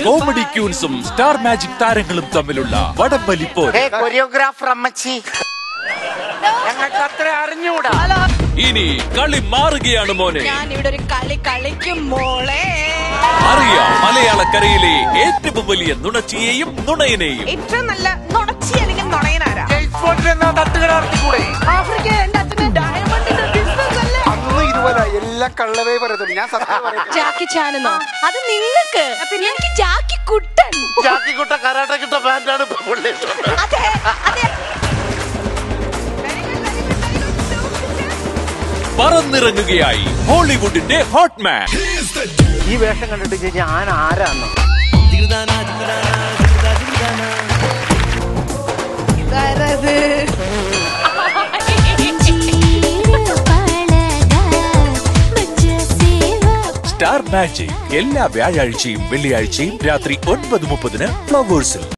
Comedy ക്യൂൻസും star magic താരങ്ങളും തമ്മിലുള്ള വടംവലിപ്പോര് ഏ കൊറിയോഗ്രാഫർ അമ്മച്ചി ഞങ്ങൾക്ക് അത്ര അറിഞ്ഞൂടാ ഇനി കളി മാറുകയാണ് മോനെ ഞാൻ ഇവിടെ ഒരു കളി കളിക്കും മോളെ അറിയാം മലയാളക്കരയിലെ ഏറ്റവും വലിയ നുണച്ചിയെയും നുണയനെയും ഏറ്റവും നല്ല നുണച്ചി അല്ലെങ്കിൽ നുണയനാരാ ജെയിംസ് ബോണ്ടിൽ എന്നാ തട്ടുകട നടത്തിക്കൂടെ ആഫ്രിക്ക എന്റെ അച്ഛന് ഡയമണ്ടിന്റെ ബിസിനസ് അല്ലേ അന്ന് ഇതുപോലെ എല്ലാം കള്ളവേ പറയത്തുള്ളൂ ഞാൻ സത്യം പറയത്തില്ല ജാക്കി ചാനെന്നോ അത് നിങ്ങൾക്ക് എനിക്ക് ജാക്കി കുട്ടൻ ജാക്കിക്കുട്ട കരാട്ടക്കിട്ട പാന്റാണ് ഇപ്പൊ പുള്ളി ഇട്ടത്. അതെ അതെ പറന്നിറങ്ങുകയായി ഹോളിവുഡിന്റെ ഹോട്ട്മാൻ ഈ വേഷം കണ്ടിട്ട് ഞാൻ ആരാന്ന് ഇതാരത് സ്റ്റാർ മാജിക് എല്ലാ വ്യാഴാഴ്ചയും വെള്ളിയാഴ്ചയും രാത്രി ഒൻപത് മുപ്പതിന് ഫ്ലവേഴ്സിൽ